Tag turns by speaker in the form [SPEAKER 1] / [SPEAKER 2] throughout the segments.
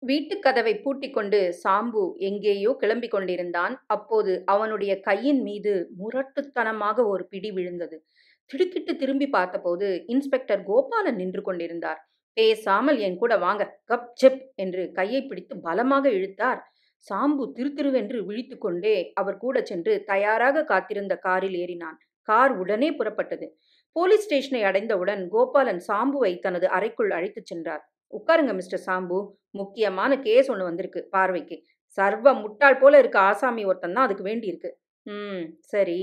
[SPEAKER 1] வீட்டுக் கதவைப் பூட்டிக் கொண்டு சாம்பு எங்கேயோ கிளம்பிக் கொண்டிருந்தான். அப்போது அவனுடைய கையின் மீது முரட்டுத்தனமாக ஒரு பிடி விழுந்தது. திடுக்கிட்டுத் திரும்பிப் பார்த்தபோது இன்ஸ்பெக்டர் கோபாலன் நின்று கொண்டிருந்தார். பேசாமல் என் கூட வாங்க கப் சிப் என்று கையைப் பிடித்து பலமாக இழுத்தார். சாம்பு திருதிருவென்று விழித்துக் கொண்டே அவர் கூடச் சென்று தயாராக காத்திருந்த காரில் ஏறினான். கார் உடனே புறப்பட்டது. போலீஸ் ஸ்டேஷனை அடைந்தவுடன் கோபாலன் சாம்புவை தனது அறைக்குள் அழைத்துச் சென்றார். உட்காருங்க மிஸ்டர் சாம்பு. முக்கியமான கேஸ் ஒண்ணு வந்திருக்கு பார்வைக்கு. சர்வ முட்டாள் போல இருக்க ஆசாமி ஒருத்தன் அதுக்கு வேண்டியிருக்கு. ம் சரி.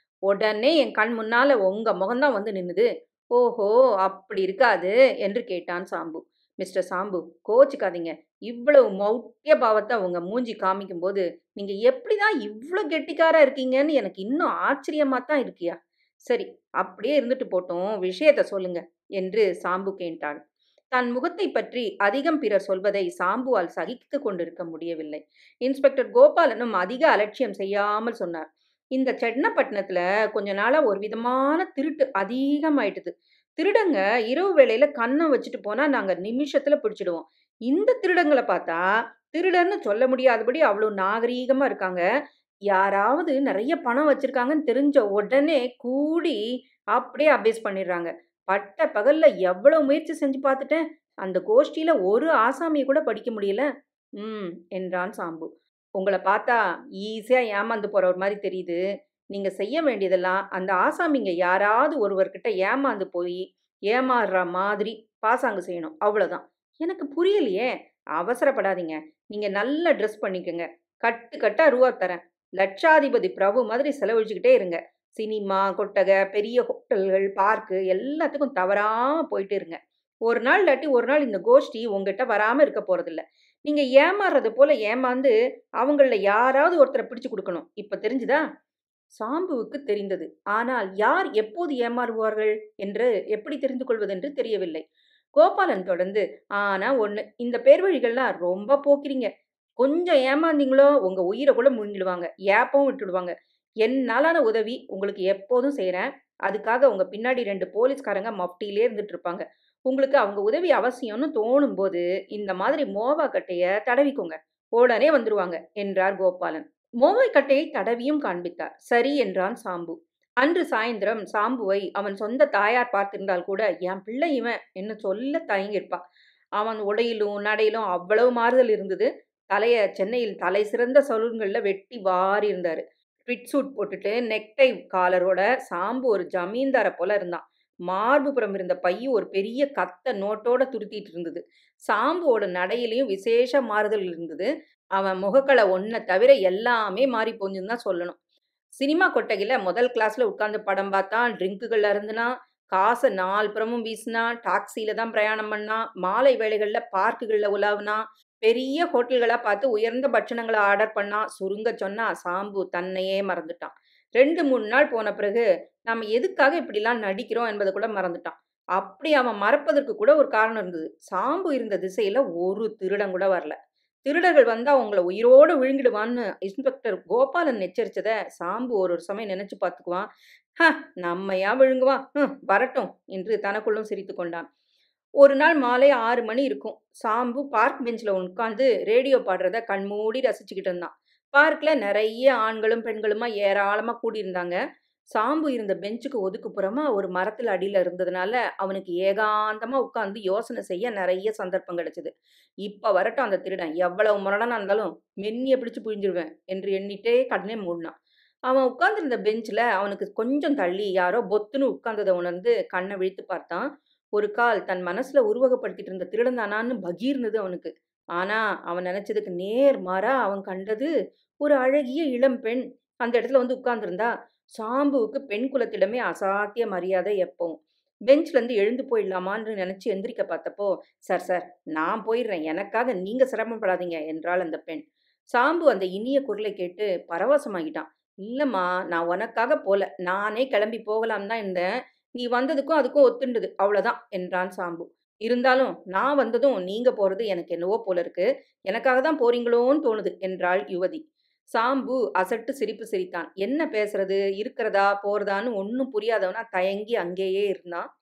[SPEAKER 1] உடனே என் கண் முன்னால உங்க முகம்தான் வந்து நின்னுது. ஓஹோ அப்படி இருக்காது என்று கேட்டான் சாம்பு. மிஸ்டர் சாம்பு கோச்சுக்காதீங்க. இவ்வளவு மௌட்ய பாவத்தை உங்க மூஞ்சி காமிக்கும்போது நீங்க எப்படிதான் இவ்ளோ கெட்டிக்காரா இருக்கீங்கன்னு எனக்கு இன்னும் ஆச்சரியமாத்தான் இருக்கியா? சரி அப்படியே இருந்துட்டு போட்டும் விஷயத்த சொல்லுங்க என்று சாம்பு கேட்டான். தன் முகத்தைப் பற்றி அதிகம் பிறர் சொல்வதை சாம்புவால் சகித்துக் கொண்டிருக்க முடியவில்லை. இன்ஸ்பெக்டர் கோபாலனும் அதிக அலட்சியம் செய்யாமல் சொன்னார். இந்த சென்னப்பட்டணத்துல கொஞ்ச நாளா ஒரு விதமான திருட்டு அதிகமாயிட்டுது. திருடங்க இரவு வேளையில கன்னம் வச்சுட்டு போனா நாங்க நிமிஷத்துல பிடிச்சிடுவோம். இந்த திருடங்கள பார்த்தா திருடன்னு சொல்ல முடியாதபடி அவ்வளோ நாகரீகமா இருக்காங்க. யாராவது நெறைய பணம் வச்சிருக்காங்கன்னு தெரிஞ்ச உடனே கூடி அப்படியே அபேஸ் பண்ணிடுறாங்க. பட்ட பகல்ல எவ்வளவு முயற்சி செஞ்சு பார்த்துட்டேன். அந்த கோஷ்டியில ஒரு ஆசாமிய கூட பிடிக்க முடியல. ம் என்றான் சாம்பு. உங்கள பார்த்தா ஈஸியா ஏமாந்து போறவர் மாரி தெரியுது. நீங்க செய்ய வேண்டியதெல்லாம் அந்த ஆசாமிங்க யாராவது ஒருவர்கிட்ட ஏமாந்து போயி ஏமாறுறா மாதிரி பாசாங்கு செய்யணும். அவ்வளோதான். எனக்கு புரியலையே. அவசரப்படாதீங்க. நீங்க நல்லா ட்ரெஸ் பண்ணிக்கங்க. கட்டு கட்டா ரூவா தரேன். லட்சாதிபதி பிரபு மாதிரி செலவழிச்சுக்கிட்டே இருங்க. சினிமா, கொட்டகை, பெரிய ஹோட்டல்கள், பார்க்கு எல்லாத்துக்கும் தவறாம போயிட்டு இருங்க. ஒரு நாள் இல்லாட்டி ஒரு நாள் இந்த கோஷ்டி உங்கிட்ட வராம இருக்க போறதில்ல. நீங்க ஏமாறுறது போல ஏமாந்து அவங்கள்ல யாராவது ஒருத்தர பிடிச்சு குடுக்கணும். இப்ப தெரிஞ்சுதா? சாம்புவுக்கு தெரிந்தது. ஆனால் யார் எப்போது ஏமாறுவார்கள் என்று எப்படி தெரிந்து கொள்வதென்று தெரியவில்லை. கோபாலன் தொடர்ந்து ஆனா ஒண்ணு இந்த பேர்வழிகள்லாம் ரொம்ப போக்கிரிங்க. கொஞ்சம் ஏமாந்தீங்களோ உங்க உயிர கூட முழுங்கிடுவாங்க. ஏப்பவும் விட்டுடுவாங்க. என்னாலான உதவி உங்களுக்கு எப்போதும் செய்றேன். அதுக்காக உங்க பின்னாடி 2 போலீஸ்காரங்க மஃப்டியிலே இருந்துட்டு இருப்பாங்க. உங்களுக்கு அவங்க உதவி அவசியம்னு தோணும்போது இந்த மாதிரி மோவா கட்டைய தடவிக்கோங்க. உடனே வந்துருவாங்க என்றார் கோபாலன். மோவாய் கட்டையை தடவியும் காண்பித்தார். சரி என்றான் சாம்பு. அன்று சாயந்திரம் சாம்புவை அவன் சொந்த தாயார் பார்த்திருந்தால் கூட என் பிள்ளை இவன் என்று சொல்ல தயங்கியிருப்பா. அவன் உடையிலும் நடையிலும் அவ்வளவு மாறுதல் இருந்தது. தலைய சென்னையில் தலை சிறந்த சலூன்கள்ல வெட்டி வாரியிருந்தாரு. ட்விட் சூட் போட்டுட்டு நெக்டை காலரோட சாம்பு ஒரு ஜமீன்தார போல இருந்தான். மார்புப்புறம் இருந்த பையு ஒரு பெரிய கத்த நோட்டோட துருத்திட்டு இருந்தது. சாம்புவோட நடையிலயும் விசேஷ மாறுதல் இருந்தது. அவன் முகக்கள ஒண்ண தவிர எல்லாமே மாறிப் போச்சுன்னு தான் சொல்லணும். சினிமா கொட்டகையில முதல் கிளாஸ்ல உட்கார்ந்து படம் பார்த்தான். ட்ரிங்க்குகள் அருந்துனான். காச நால்புறமும் வீசினான். டாக்ஸில தான் பிரயாணம் பண்ணான். மாலை வேளைகள்ல பார்க்குகள்ல உலாவினான். பெரிய ஹோட்டல்களா பார்த்து உயர்ந்த பட்சணங்கள ஆர்டர் பண்ணான். சுருங்கச் சொன்னா சாம்பு தன்னையே மறந்துட்டான். 2, 3 நாள் போன பிறகு நாம எதுக்காக இப்படிலாம் நடிக்கிறோம் என்பத கூட மறந்துட்டான். அப்படி அவன் மறப்பதற்கு கூட ஒரு காரணம் இருந்தது. சாம்பு இருந்த திசையில ஒரு திருடன் கூட வரல. திருடர்கள் வந்தா உங்கள உயிரோட விழுங்கிடுவான்னு இன்ஸ்பெக்டர் கோபாலன் எச்சரிச்சத சாம்பு ஒரு ஒரு சமயம் நினைச்சு பார்த்துக்குவான். ஹ நம்மையா விழுங்குவான். ஹும் வரட்டும் என்று தனக்குள்ளும் சிரித்துக் கொண்டான். ஒரு நாள் மாலை 6 மணி இருக்கும். சாம்பு பார்க் பெஞ்ச்ல உட்கார்ந்து ரேடியோ பாடுறத கண்மூடி ரசிச்சுக்கிட்டு இருந்தான். பார்க்ல நெறைய ஆண்களும் பெண்களுமா ஏராளமா கூடியிருந்தாங்க. சாம்பு இருந்த பெஞ்சுக்கு ஒதுக்குப்புறமா ஒரு மரத்துல அடியில இருந்ததுனால அவனுக்கு ஏகாந்தமா உட்கார்ந்து யோசனை செய்ய நெறைய சந்தர்ப்பம் கிடைச்சது. இப்ப வரட்டும் அந்த திருடன். எவ்வளவு முரடனா இருந்தாலும் மென்னிய பிடிச்சு புழிஞ்சிடுவேன் என்று எண்ணிட்டே கண்ணை மூடினான். அவன் உட்கார்ந்திருந்த பெஞ்ச்ல அவனுக்கு கொஞ்சம் தள்ளி யாரோ பொத்துன்னு உட்கார்ந்தத உணர்ந்து கண்ண விழித்துப் பார்த்தான். ஒரு கால் தன் மனசுல உருவகப்படுத்திட்டு இருந்த திருடன் தானான்னு பகீர்னது அவனுக்கு. ஆனா அவன் நினைச்சதுக்கு நேர்மாறா அவன் கண்டது ஒரு அழகிய இளம் பெண் அந்த இடத்துல வந்து உட்கார்ந்திருந்தா. சாம்புவுக்கு பெண் குலத்திடமே அசாத்திய மரியாதை எப்பவும். பெஞ்ச்ல இருந்து எழுந்து போயிடலாமான்னு நினைச்சு எந்திரிக்க பார்த்தப்போ சார் சார் நான் போயிடுறேன். எனக்காக நீங்க சிரமப்படாதீங்க என்றாள் அந்த பெண். சாம்பு அந்த இனிய குரலைக் கேட்டு பரவசமாகிட்டான். இல்லம்மா நான் உனக்காக போல. நானே கிளம்பி போகலாம்னு தான் இருந்தேன். நீ வந்ததுக்கும் அதுக்கும் ஒத்துண்டுது. அவ்வளவுதான் என்றான் சாம்பு. இருந்தாலும் நான் வந்ததும் நீங்க போறது எனக்கு என்னவோ போல இருக்கு. எனக்காக தான் போறீங்களோன்னு தோணுது என்றாள் யுவதி. சாம்பு அசட்டு சிரிப்பு சிரித்தான். என்ன பேசுறது? இருக்கிறதா? போறதான்னு ஒண்ணும் புரியாதவனா தயங்கி அங்கேயே இருந்தான்.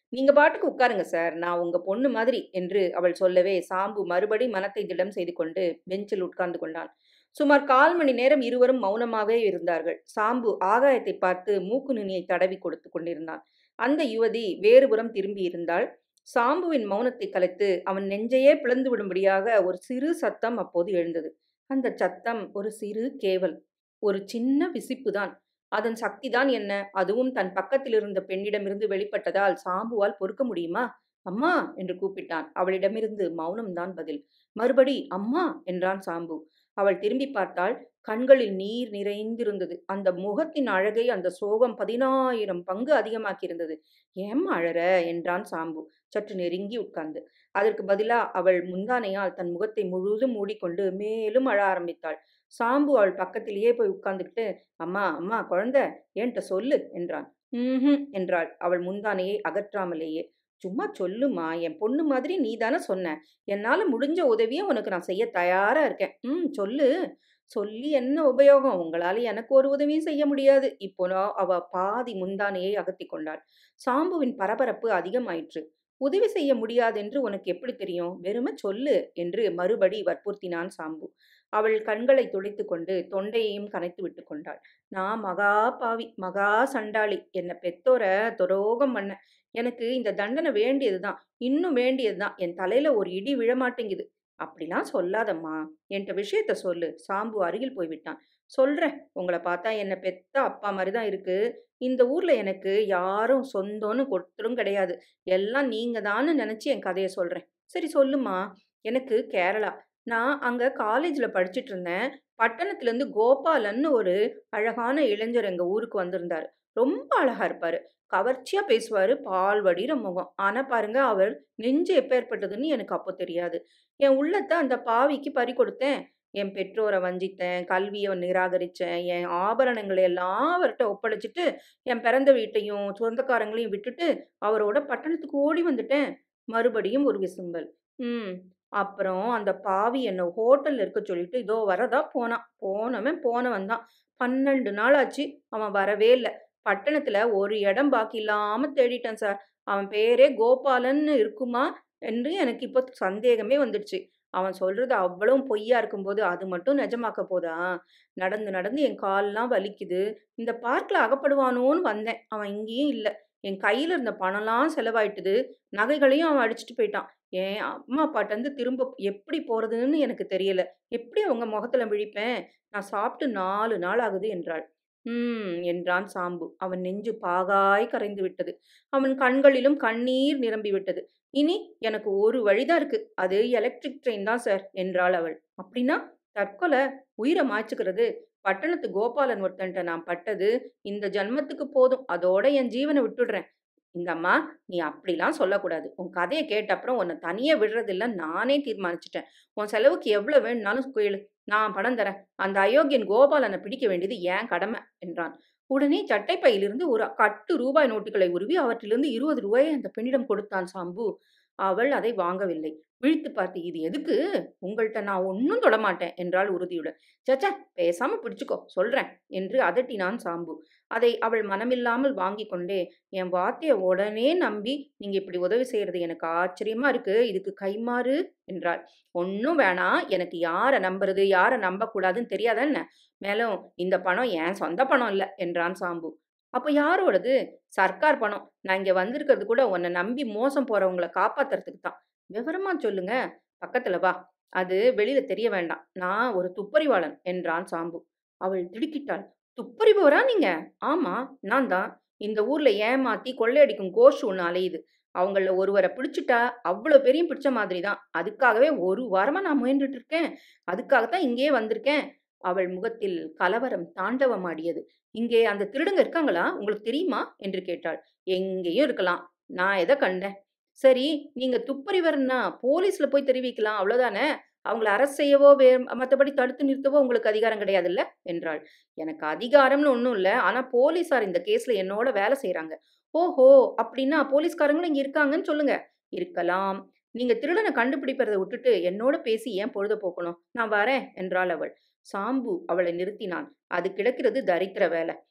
[SPEAKER 1] நீங்க பாட்டுக்கு உட்காருங்க சார் நான் உங்க பொண்ணு மாதிரி என்று அவள் சொல்லவே சாம்பு மறுபடி மனத்தை திடம் செய்து கொண்டு பெஞ்சில் உட்கார்ந்து கொண்டான் சுமார் கால் மணி நேரம் இருவரும் மௌனமாகவே இருந்தார்கள் சாம்பு ஆகாயத்தை பார்த்து மூக்கு நுனியை தடவி கொடுத்து கொண்டிருந்தான் அந்த யுவதி வேறுபுறம் திரும்பி இருந்தாள் சாம்புவின் மௌனத்தை கலைத்து அவன் நெஞ்சையே பிளந்து விடும்படியாக ஒரு சிறு சத்தம் அப்போது எழுந்தது அந்த சத்தம் ஒரு சிறு கேவல் ஒரு சின்ன விசிப்புதான் அதன் சக்திதான் என்ன அதுவும் தன் பக்கத்தில் இருந்த பெண்ணிடமிருந்து வெளிப்பட்டதால் சாம்புவால் பொறுக்க முடியுமா அம்மா என்று கூப்பிட்டான் அவளிடமிருந்து மௌனம்தான் பதில் மறுபடி அம்மா என்றான் சாம்பு அவள் திரும்பி பார்த்தாள் கண்களில் நீர் நிறைந்திருந்தது அந்த முகத்தின் அழகை அந்த சோகம் பதினாயிரம் பங்கு அதிகமாக்கியிருந்தது ஏம்மா அழற என்றான் சாம்பு சற்று நெருங்கி உட்கார்ந்து அதற்கு பதிலா அவள் முந்தானையால் தன் முகத்தை முழுதும் மூடிக்கொண்டு மேலும் அழ ஆரம்பித்தாள் சாம்பு அவள் பக்கத்திலேயே போய் உட்கார்ந்துக்கிட்டு அம்மா அம்மா குழந்தை என்கிட்ட சொல்லு என்றான் ம் என்றாள் அவள் முந்தானையை அகற்றாமலேயே சும்மா சொல்லுமா என் பொண்ணு மாதிரி நீ தானே சொன்ன என்னால் முடிஞ்ச உதவியை உனக்கு நான் செய்ய தயாரா இருக்கேன் ம் சொல்லு சொல்லி என்ன உபயோகம் உங்களால எனக்கு ஒரு உதவியும் செய்ய முடியாது இப்போ நான் அவ பாதி முந்தானையை அகத்தி கொண்டாள் சாம்புவின் பரபரப்பு அதிகமாயிற்று உதவி செய்ய முடியாதென்று உனக்கு எப்படி தெரியும் வெறும சொல்லு என்று மறுபடி வற்புறுத்தினான் சாம்பு அவள் கண்களை துடைத்து கொண்டு தொண்டையையும் கனைத்து விட்டு கொண்டாள் நான் மகா பாவி மகா சண்டாளி என்னை பெத்தோர துரோகம் பண்ண எனக்கு இந்த தண்டனை வேண்டியதுதான் இன்னும் வேண்டியதுதான் என் தலையில ஒரு இடி விழமாட்டேங்குது அப்படிலாம் சொல்லாதம்மா என்கிட்ட விஷயத்த சொல்லு சாம்பு அருகில் போய்விட்டான் சொல்றேன் உங்களை பார்த்தா என்னை பெத்த அப்பா மாதிரி தான் இருக்கு இந்த ஊர்ல எனக்கு யாரும் சொந்தம்னு ஒருத்தரும் கிடையாது எல்லாம் நீங்க தான்னு நினைச்சு என் கதையை சொல்றேன் சரி சொல்லுமா எனக்கு கேரளா நான் அங்க காலேஜ்ல படிச்சிட்டு இருந்தேன் பட்டணத்துல இருந்து கோபாலன்னு ஒரு அழகான இளைஞர் எங்க ஊருக்கு வந்திருந்தாரு ரொம்ப அழகா இருப்பாரு கவர்ச்சியா பேசுவாரு பால் வடிகிற முகம் ஆனா பாருங்க அவர் நெஞ்சு எப்பேற்பட்டதுன்னு எனக்கு அப்போ தெரியாது என் உள்ளத்தை அந்த பாவிக்கு பறி கொடுத்தேன் என் பெற்றோரை வஞ்சித்தேன் கல்வியை நிராகரித்தேன் என் ஆபரணங்களை எல்லாம் அவர்கிட்ட ஒப்படைச்சிட்டு என் பிறந்த வீட்டையும் சொந்தக்காரங்களையும் விட்டுட்டு அவரோட பட்டணத்துக்கு ஓடி வந்துட்டேன் மறுபடியும் ஒரு விசும்பல் ம் அப்புறம் அந்த பாவி என்னை ஹோட்டலில் இருக்க சொல்லிட்டு இதோ வரதா போனான் போனவன் போனவன் தான் பன்னெண்டு நாள் ஆச்சு அவன் வரவே இல்லை பட்டணத்தில் ஒரு இடம் பாக்கி இல்லாமல் தேடிட்டேன் சார் அவன் பேரே கோபாலன்னு இருக்குமா என்று எனக்கு இப்போ சந்தேகமே வந்துடுச்சு அவன் சொல்றது அவ்வளவும் பொய்யா இருக்கும்போது அது மட்டும் நிஜமாக்க போதா நடந்து நடந்து என் கால்லாம் வலிக்குது இந்த பார்க்கில் அகப்படுவானோன்னு வந்தேன் அவன் இங்கேயும் இல்லை என் கையில் இருந்த பணம்லாம் செலவாயிட்டுது நகைகளையும் அவன் அடிச்சுட்டு போயிட்டான் என் அம்மா அப்பாட்டேருந்து திரும்ப எப்படி போகிறதுன்னு எனக்கு தெரியல எப்படி அவங்க முகத்தில் விழிப்பேன் நான் சாப்பிட்டு நாலு நாள் ஆகுது என்றாள் ம் என்றான் சாம்பு அவன் நெஞ்சு பாகாய் கரைந்து விட்டது அவன் கண்களிலும் கண்ணீர் நிரம்பி விட்டது இனி எனக்கு ஒரு வழிதான் இருக்கு அது எலக்ட்ரிக் ட்ரெயின் தான் சார் என்றாள் அவள் அப்படின்னா தற்கொலை உயிரை மாய்ச்சுக்கிறது பட்டணத்து கோபாலன் ஒருத்தன்ட்ட நான் பட்டது இந்த ஜன்மத்துக்கு போதும் அதோட என் ஜீவனை விட்டுடுறேன் இந்த அம்மா நீ அப்படிலாம் சொல்லக்கூடாது உன் கதையை கேட்ட அப்புறம் உன்னை தனியே விடுறதில்ல நானே தீர்மானிச்சிட்டேன் உன் செலவுக்கு எவ்வளோ வேணும்னாலும் கேளு நான் பணம் தரேன் அந்த அயோக்கியன் கோபாலனை பிடிக்க வேண்டியது ஏன் கடமை என்றான் உடனே சட்டைப்பையிலிருந்து ஒரு கட்டு ரூபாய் நோட்டுகளை உருவி அவற்றிலிருந்து இருபது ரூபாயை அந்த பெண்ணிடம் கொடுத்தான் சாம்பு அவள் அதை வாங்கவில்லை விழித்து பார்த்து இது எதுக்கு உங்கள்கிட்ட நான் ஒன்றும் தொடமாட்டேன் என்றாள் உறுதியுடன் சச்சா பேசாம பிடிச்சுக்கோ சொல்றேன் என்று அதட்டினான் சாம்பு அதை அவள் மனமில்லாமல் வாங்கி கொண்டே என் வார்த்தையை உடனே நம்பி நீங்க இப்படி உதவி செய்யறது எனக்கு ஆச்சரியமா இருக்கு இதுக்கு கைமாறு என்றாள் ஒன்றும் வேணாம் எனக்கு யாரை நம்புறது யாரை நம்பக்கூடாதுன்னு தெரியாத என்ன மேலும் இந்த பணம் என் சொந்த பணம் இல்லை என்றான் சாம்பு அப்போ யாரோடது சர்க்கார் பணம் நான் இங்கே வந்திருக்கிறது கூட உன்னை நம்பி மோசம் போறவங்களை காப்பாத்துறதுக்கு தான் விவரமா சொல்லுங்க பக்கத்துல வா அது வெளியில தெரிய வேண்டாம் நான் ஒரு துப்பறிவாளன் என்றான் சாம்பு அவள் திடுக்கிட்டாள் துப்பறிபவரா நீங்க ஆமா நான் தான் இந்த ஊர்ல ஏமாத்தி கொள்ளையடிக்கும் கோஷ் ஒன்று அலையுது அவங்கள ஒருவரை பிடிச்சிட்டா அவ்வளோ பெரிய பிடிச்ச மாதிரி தான் அதுக்காகவே ஒரு வாரமா நான் முயன்றுட்டு இருக்கேன் அதுக்காகத்தான் இங்கேயே வந்திருக்கேன் அவள் முகத்தில் கலவரம் தாண்டவமாடியது இங்கே அந்த திருடங்க இருக்காங்களா உங்களுக்கு தெரியுமா என்று கேட்டாள் எங்கேயும் இருக்கலாம் நான் எதை கண்டேன் சரி நீங்க துப்பறிவர்னா போலீஸ்ல போய் தெரிவிக்கலாம் அவ்வளவுதானே அவங்கள அரசு செய்யவோ வே மற்றபடி தடுத்து நிறுத்தவோ உங்களுக்கு அதிகாரம் கிடையாதுல்ல என்றாள் எனக்கு அதிகாரம்னு ஒன்றும் இல்லை ஆனால் போலீஸார் இந்த கேஸ்ல என்னோட வேலை செய்கிறாங்க ஓஹோ அப்படின்னா போலீஸ்காரங்களும் இங்கே இருக்காங்கன்னு சொல்லுங்க இருக்கலாம் நீங்க திருடனை கண்டுபிடிப்பதை விட்டுட்டு என்னோட பேசி ஏன் பொழுத போக்கணும் நான் வரேன் என்றாள் அவள் சாம்பு அவளை நிறுத்தினான் அது கிடக்கிறது தரித்திர வேலை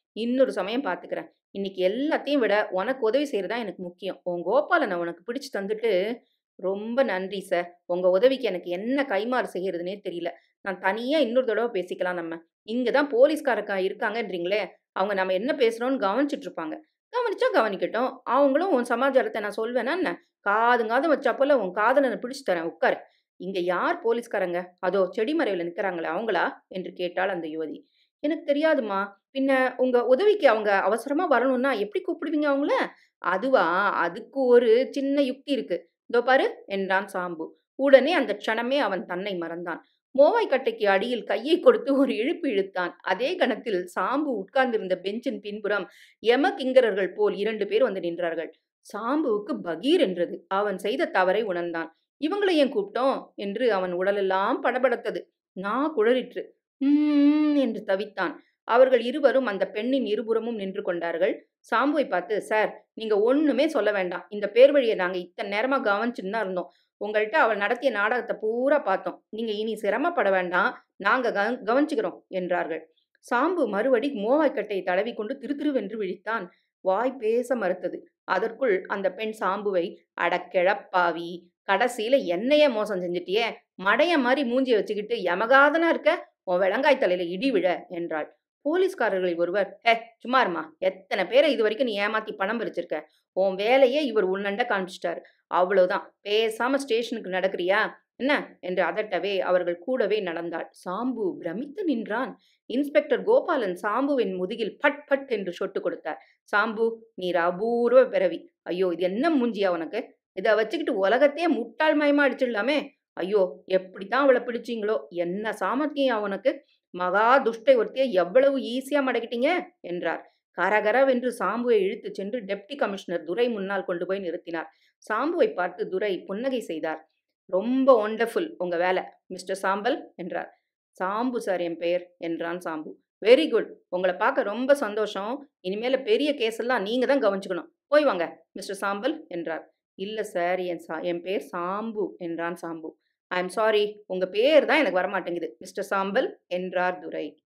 [SPEAKER 1] இன்னொரு சமயம் பார்த்துக்கிறேன் இன்னைக்கு எல்லாத்தையும் விட உனக்கு உதவி செய்கிறது தான் எனக்கு முக்கியம் உன் கோபாலனை உனக்கு பிடிச்சு தந்துட்டு ரொம்ப நன்றி சார் உங்கள் உதவிக்கு எனக்கு என்ன கைமாறு செய்கிறதுனே தெரியல நான் தனியாக இன்னொரு தடவை பேசிக்கலாம் நம்ம இங்கே தான் போலீஸ்காரக்கா இருக்காங்கன்றீங்களே அவங்க நம்ம என்ன பேசுகிறோன்னு கவனிச்சிட்டு இருப்பாங்க கவனிச்சா கவனிக்கட்டும் அவங்களும் உன் சமாச்சாரத்தை நான் சொல்வேனா என்ன காதுங்காது வச்சப்போல உன் காதலை நான் பிடிச்சு தரேன் உட்காரு இங்க யார் போலீஸ்காரங்க அதோ செடி மறைவில் நிற்கிறாங்களே அவங்களா என்று கேட்டாள் அந்த யுவதி எனக்கு தெரியாதுமா பின்ன உங்க உதவிக்கு அவங்க அவசரமா வரணும்னா எப்படி கூப்பிடுவீங்க அவங்கள அதுவா அதுக்கு ஒரு சின்ன யுக்தி இருக்கு இதோ பாரு என்றான் சாம்பு உடனே அந்த க்ஷணமே அவன் தன்னை மறந்தான் மோவாய் கட்டைக்கு அடியில் கையை கொடுத்து ஒரு இழுப்பு இழுத்தான் அதே கணத்தில் சாம்பு உட்கார்ந்திருந்த பெஞ்சின் பின்புறம் யம கிங்கரர்கள் போல் இரண்டு பேர் வந்து நின்றார்கள் சாம்புவுக்கு பகீர் என்றது அவன் செய்த தவறை உணர்ந்தான் இவங்களை ஏன் கூப்பிட்டோம் என்று அவன் உடலெல்லாம் படபடத்தது நான் குழறிற்று உம் என்று தவித்தான் அவர்கள் இருவரும் அந்த பெண்ணின் இருபுறமும் நின்று கொண்டார்கள் சாம்புவை பார்த்து சார் நீங்க ஒண்ணுமே சொல்ல வேண்டாம் இந்த பேர் வழியை நாங்க இத்தனை நேரமா கவனிச்சுன்னு தான் இருந்தோம் உங்கள்கிட்ட அவள் நடத்திய நாடகத்தை பூரா பார்த்தோம் நீங்க இனி சிரமப்பட வேண்டாம் நாங்க கவ- கவனிச்சுக்கிறோம் என்றார்கள் சாம்பு மறுபடி மோவாய்க்கட்டையை தடவி கொண்டு திருதிருவென்று விழித்தான் வாய் பேச மறுத்தது அதற்குள் அந்த பெண் சாம்புவை அடக்கிழப்பாவி கடைசியில என்னையே மோசம் செஞ்சிட்டியே மடைய மாதிரி மூஞ்சிய வச்சுக்கிட்டு யமகாதனா இருக்க உன் வெளங்காய் தலையில இடி விழ என்றாள் போலீஸ்காரர்களில் ஒருவர் ஹே சும்மா இருமா எத்தனை பேரை இது வரைக்கும் நீ ஏமாத்தி பணம் பறிச்சிருக்க உன் வேலையே இவர் உன்னண்ட காமிச்சிட்டாரு அவ்வளவுதான் பேசாம ஸ்டேஷனுக்கு நடக்கிறியா என்ன என்று அதட்டவே அவர்கள் கூடவே நடந்தாள் சாம்பு பிரமித்து நின்றான் இன்ஸ்பெக்டர் கோபாலன் சாம்புவின் முதுகில் பட் பட் என்று சொட்டு கொடுத்தார் சாம்பு நீர் அபூர்வ பிறவி ஐயோ இது என்ன மூஞ்சியா உனக்கு இதை வச்சுக்கிட்டு உலகத்தையே முட்டாள் மயமா அடிச்சிடலாமே ஐயோ எப்படித்தான் அவளை பிடிச்சீங்களோ என்ன சாமர்த்தியம் அவனுக்கு மகா துஷ்டை ஒருத்தியை எவ்வளவு ஈஸியா மடக்கிட்டீங்க என்றார் கரகரவென்று சாம்புவை இழுத்துச் சென்று டெப்டி கமிஷனர் துரை முன்னால் கொண்டு போய் நிறுத்தினார் சாம்புவை பார்த்து துரை புன்னகை செய்தார் ரொம்ப ஒண்டர்ஃபுல் உங்க வேலை மிஸ்டர் சாம்பல் என்றார் சாம்பு சார் என் பெயர் என்றான் சாம்பு வெரி குட் உங்களை பார்க்க ரொம்ப சந்தோஷம் இனிமேல பெரிய கேஸ் எல்லாம் நீங்க தான் கவனிச்சுக்கணும் போய் வாங்க மிஸ்டர் சாம்பல் என்றார் இல்ல சார் என் சா என் பேர் சாம்பு என்றான் சாம்பு ஐ எம் சாரி உங்க பேர் தான் எனக்கு வரமாட்டேங்குது மிஸ்டர் சாம்பல் என்றார் துரை